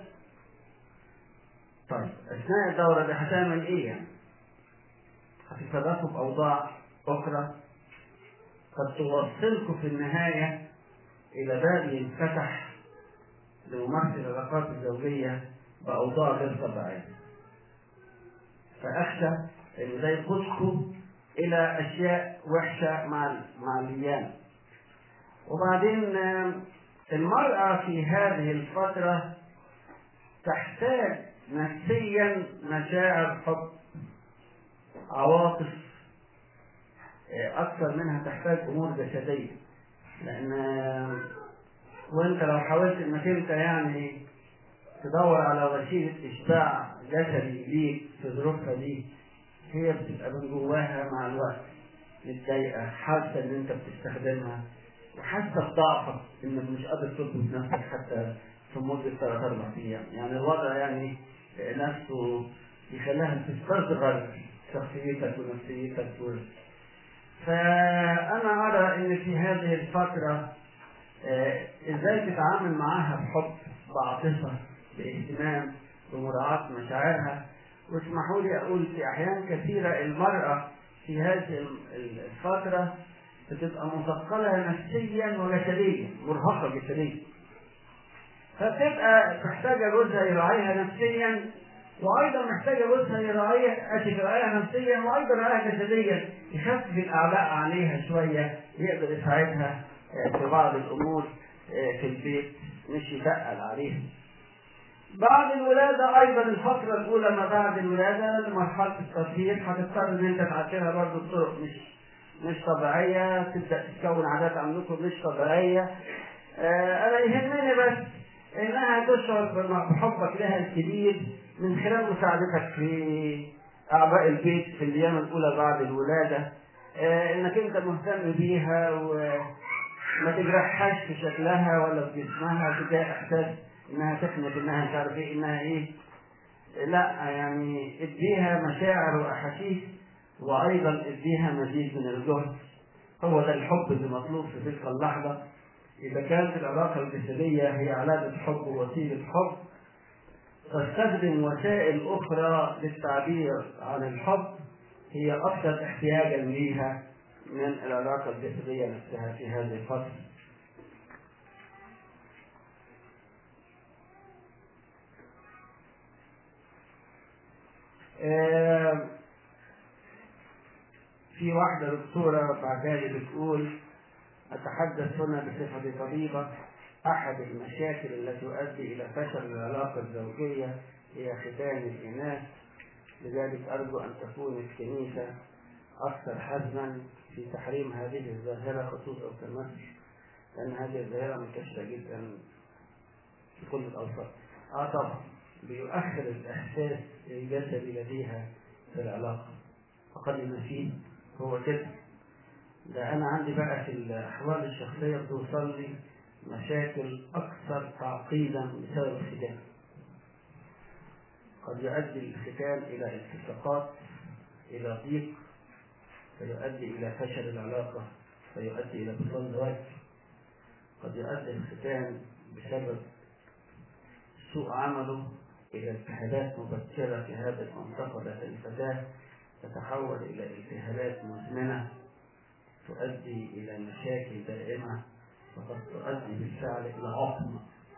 طيب أثناء الدورة دي هتعمل إيه يعني؟ هتتصرفوا بأوضاع أخرى قد توصلكم في النهاية إلى باب ينفتح لممارسة العلاقات الزوجية بأوضاع غير طبيعية. فأخشى إن ده يقودكم إلى أشياء وحشة مع مع الأيام. وبعدين آه، المرأة في هذه الفترة تحتاج نفسيا مشاعر حب عواطف آه، أكثر منها تحتاج أمور جسدية. لان وانت لو حاولت انك انت يعني تدور على وسيله اشباع جسدي ليك في ظروفها دي هي بتبقى من جواها مع الوقت متضايقه حاسه ان انت بتستخدمها وحاسه بضعفك انك مش قادر تضبط نفسك حتى في مده ثلاث اربع ايام يعني الوضع يعني نفسه يخليها تستصغر شخصيتك ونفسيتك و... فأنا أرى إن في هذه الفترة آه، إزاي تتعامل معاها بحب بعاطفة باهتمام بمراعاة مشاعرها واسمحوا لي أقول في أحيان كثيرة المرأة في هذه الفترة بتبقى مثقلة نفسيا وجسديا مرهقة جسديا فبتبقى محتاجة جوزها يراعيها نفسيا وايضا محتاجه جوزها يراعيها اسف يراعيها نفسيا وايضا يراعيها جسديا يخفف الاعباء عليها شويه يقدر يساعدها آه، في بعض الامور آه، في البيت مش يتقل عليها. بعد الولادة أيضا الفترة الأولى ما بعد الولادة مرحلة التطهير هتضطر إن أنت تعاشرها برضه بطرق مش مش طبيعية تبدأ تتكون عادات عندكم مش طبيعية. آه، أنا يهمني بس إنها تشعر بحبك لها الكبير من خلال مساعدتك في أعضاء البيت في الأيام الأولى بعد الولادة آه، إنك أنت مهتم بيها وما تجرحهاش في شكلها ولا في جسمها تجاه إحساس إنها تخنق إنها مش عارف إيه إنها إيه لا يعني اديها مشاعر وأحاسيس وأيضا اديها مزيد من الجهد هو ده الحب اللي مطلوب في تلك اللحظة إذا كانت العلاقة الجسدية هي علامة حب ووسيلة حب تستخدم وسائل أخرى للتعبير عن الحب هي أكثر احتياجا ليها من العلاقة الجسدية نفسها في هذه الفترة. آه، في واحدة دكتورة بعدالي بتقول أتحدث هنا بصفتي طبيبة أحد المشاكل التي تؤدي إلى فشل العلاقة الزوجية هي ختان الإناث لذلك أرجو أن تكون الكنيسة أكثر حزما في تحريم هذه الظاهرة خصوصا في مصر لأن هذه الظاهرة منتشرة جدا في كل الأوساط. آه طبعا بيؤخر الإحساس الجسدي لديها في العلاقة فقد فيه هو كده ده أنا عندي بقى في الأحوال الشخصية بتوصل لي مشاكل أكثر تعقيدا بسبب الختان قد يؤدي الختان إلى التصاقات إلى ضيق فيؤدي إلى فشل العلاقة فيؤدي إلى بطلان زواج قد يؤدي الختان بسبب سوء عمله إلى التهابات مبكرة في هذه المنطقة لدى الفتاة تتحول إلى التهابات مزمنة تؤدي إلى مشاكل دائمة وقد تؤدي بالفعل إلى عقم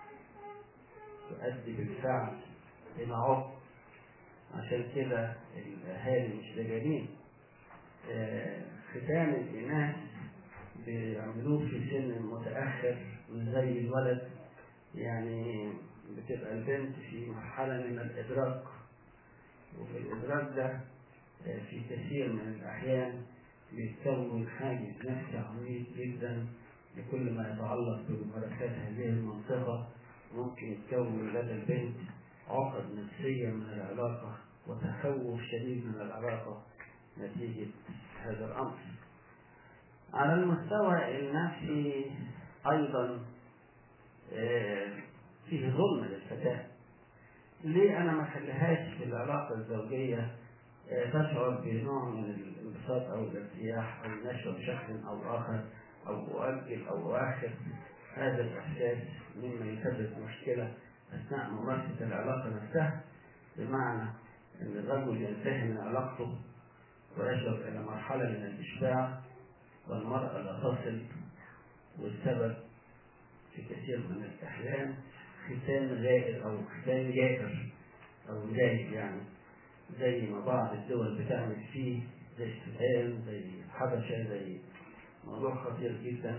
تؤدي بالفعل إلى عقم عشان كده الأهالي مش دجالين آه، ختان الإناث بيعملوه في سن متأخر من زي الولد يعني بتبقى البنت في مرحلة من الإدراك وفي الإدراك ده آه، في كثير من الأحيان بيتكون حاجز نفسي عميق جدا لكل ما يتعلق بممارسات هذه المنطقة ممكن يتكون لدى البنت عقد نفسية من العلاقة وتخوف شديد من العلاقة نتيجة هذا الأمر على المستوى النفسي أيضا آه، فيه ظلم للفتاة ليه أنا ما أخليهاش في العلاقة الزوجية آه، تشعر بنوع من الانبساط أو الارتياح أو النشوة بشكل أو آخر أو أؤجل أو أؤخر هذا الإحساس مما يسبب مشكلة أثناء ممارسة العلاقة نفسها بمعنى أن الرجل ينتهي من علاقته ويشعر إلى مرحلة من الإشباع والمرأة لا تصل والسبب في كثير من الأحيان ختان غائر أو ختان جائر أو جاهل يعني زي ما بعض الدول بتعمل فيه زي السودان زي الحبشة زي موضوع خطير جدا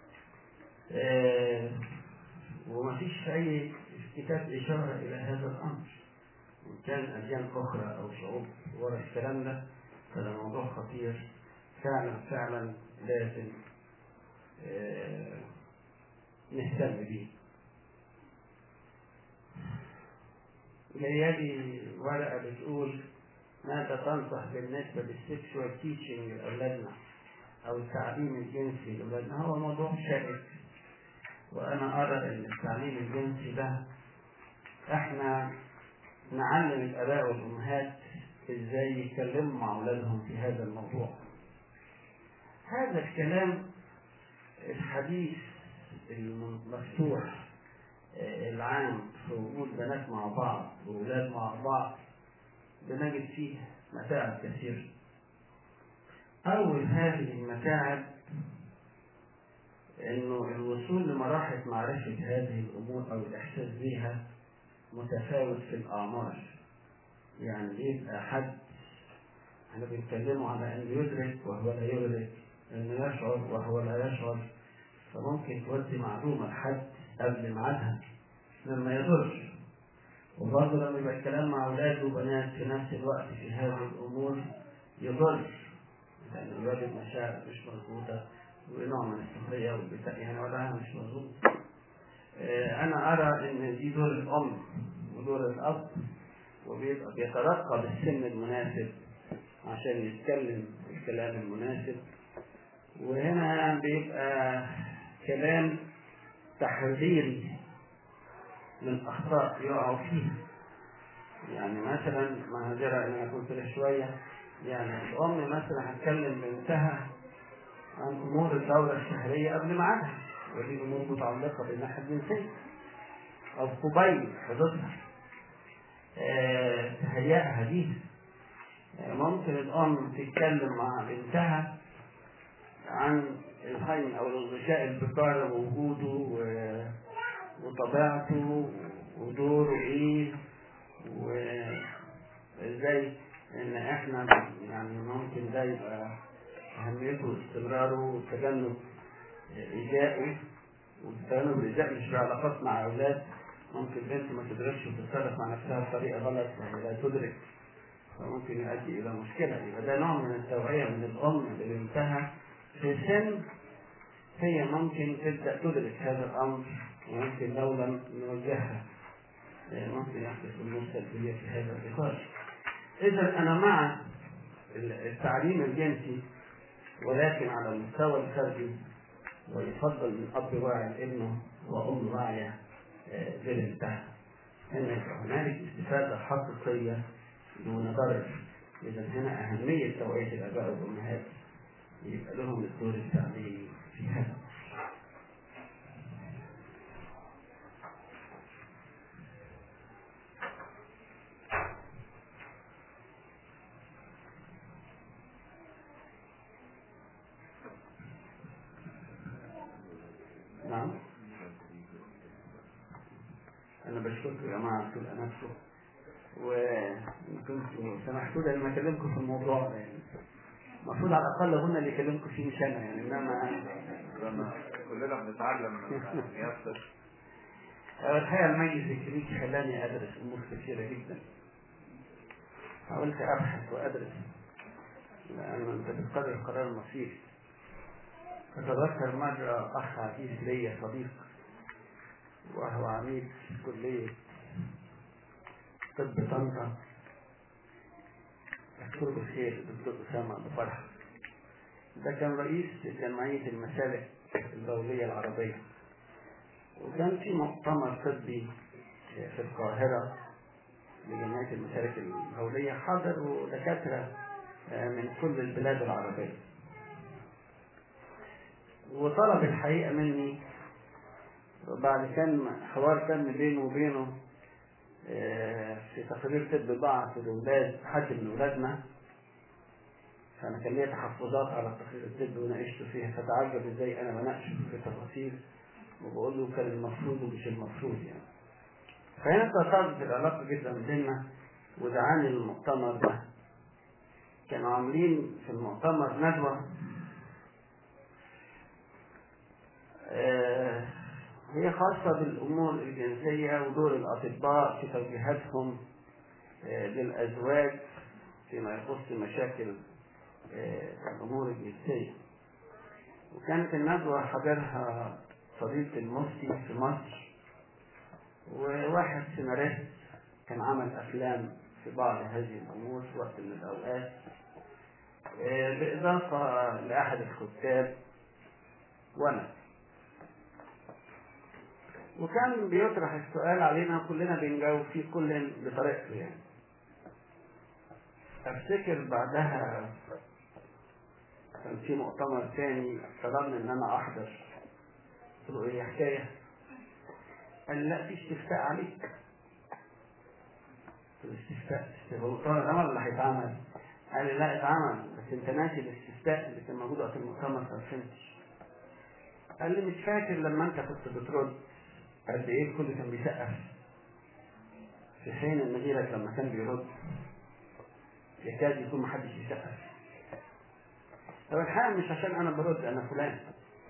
آه ومفيش في أي كتاب إشارة إلى هذا الأمر وإن كان أديان أخرى أو شعوب ورا الكلام ده فده موضوع خطير فعلا فعلا لازم آه نهتم بيه ليالي ورقة بتقول ماذا تنصح بالنسبة للسكشوال تيتشنج لأولادنا أو التعليم الجنسي لأولادنا هو موضوع شائك وأنا أرى أن التعليم الجنسي ده إحنا نعلم الآباء والأمهات إزاي يتكلموا مع أولادهم في هذا الموضوع هذا الكلام الحديث المفتوح العام في وجود بنات مع بعض وولاد مع بعض بنجد فيه متاعب كثيرة أول هذه المتاعب إنه الوصول لمراحل معرفة هذه الأمور أو الإحساس بها متفاوت في الأعمار يعني يبقى حد احنا بنتكلموا على أن يدرك وهو لا يدرك أنه يشعر وهو لا يشعر فممكن تودي معلومة لحد قبل ميعادها لما يضر وبرضه لما يبقى الكلام مع أولاد وبنات في نفس الوقت في هذه الأمور يضر لأن الولد مشاعر مش مظبوطة ونوع من السخرية والبتاع يعني وضعها مش مظبوط أنا أرى إن دي دور الأم ودور الأب وبيبقى بيترقى بالسن المناسب عشان يتكلم الكلام المناسب وهنا بيبقى كلام تحذيري من أخطاء يقعوا فيها يعني مثلا معذرة إن أنا كنت شوية يعني الأم مثلا هتكلم بنتها عن أمور الدورة الشهرية قبل ميعادها ودي أمور متعلقة بالناحية الجنسية أو قبيل حدودها تهيئها دي ممكن الأم تتكلم مع بنتها عن الحين أو الغشاء البكار ووجوده وطبيعته ودوره إيه وإزاي إن إحنا يعني ممكن ده يبقى أهميته واستمراره وتجنب إيذائه والتجنب الإيذاء مش في علاقات مع أولاد ممكن بنت ما تدركش وتتصرف مع نفسها بطريقة غلط وهي لا تدرك فممكن يؤدي إلى مشكلة يبقى ده نوع من التوعية من الأم لبنتها في سن هي ممكن تبدأ تدرك هذا الأمر وممكن لو لم نوجهها ممكن يحدث أمور سلبية في هذا الإطار. إذا أنا مع التعليم الجنسي ولكن على المستوى الفردي ويفضل من أب واعي لابنه وأم واعية لبنتها. أن يبقى هنالك استفادة حقيقية دون ضرر. إذا هنا أهمية توعية الآباء والأمهات يبقى لهم الدور التعليمي في هذا. نعم أنا بشكركم يا جماعة كل نفسه وإن كنتوا سمحتوا لي لما أكلمكم في الموضوع ده يعني المفروض على الأقل هن اللي يكلمكم فيه مش أنا يعني إنما لما كلنا بنتعلم من ياسر الحقيقة الميز الكلينيكي خلاني أدرس أمور كثيرة جدا حاولت أبحث وأدرس لأن أنت بتقرر قرار مصيري أتذكر مرة أخ عزيز ليا صديق وهو عميد في كلية طب طنطا أذكره بالخير الدكتور أسامة أبو فرح ده كان رئيس جمعية المسالك الدولية العربية وكان في مؤتمر طبي في القاهرة لجمعية المسالك الدولية حضروا دكاترة من كل البلاد العربية وطلب الحقيقة مني وبعد كان حوار تم بينه وبينه في تقرير طب بعض الأولاد حد من أولادنا فأنا كان ليا تحفظات على التقرير الطبي وناقشته فيها فتعجب إزاي أنا بناقش في تفاصيل وبقول له كان المفروض ومش المفروض يعني فهنا تصادف العلاقة جدا بيننا ودعاني للمؤتمر ده كانوا عاملين في المؤتمر ندوة آه هي خاصة بالأمور الجنسية ودور الأطباء في توجيهاتهم آه للأزواج فيما يخص مشاكل آه الأمور الجنسية وكانت الندوة حضرها فضيلة المفتي في مصر وواحد سيناريست كان عمل أفلام في بعض هذه الأمور في وقت من الأوقات بالإضافة لأحد الكتاب وأنا وكان بيطرح السؤال علينا كلنا بنجاوب فيه كل بطريقته يعني افتكر بعدها كان في مؤتمر تاني طلبني ان انا احضر قلت له ايه حكايه قال لا في استفتاء عليك قلت له استفتاء المؤتمر ده ولا هيتعمل قال لي لا اتعمل بس انت ناسي الاستفتاء اللي كان موجود وقت المؤتمر ما فهمتش قال لي مش فاكر لما انت كنت بترد قد ايه الكل كان بيسقف في حين ان غيرك لما كان بيرد يكاد يكون محدش يسقف طب الحقيقة مش عشان انا برد انا فلان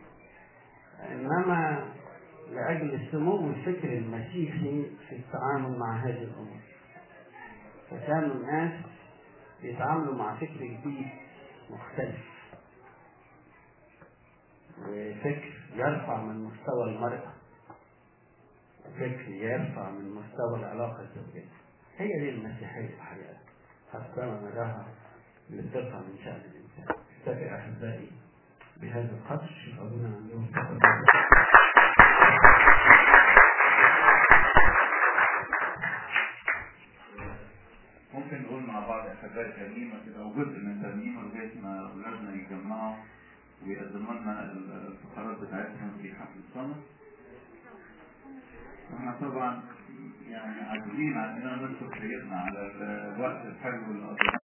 انما لاجل سمو الفكر المسيحي في التعامل مع هذه الامور فكانوا الناس بيتعاملوا مع فكر جديد مختلف وفكر يرفع من مستوى المرأة فكر يرفع من مستوى العلاقة الزوجية هي دي المسيحية الحقيقة حتى ما نراها للدفع من شأن الإنسان أكتفي أحبائي بهذا القدر شوف أبونا عندهم ممكن نقول مع بعض احبائي ترنيمه كده او جزء من ترنيمه لغايه ما اولادنا يتجمعوا ويقدموا لنا الفقرات بتاعتهم في حفل الصمت. احنا طبعا يعني عاجزين عن اننا نشكر سيدنا على الوقت الحلو اللي قضيناه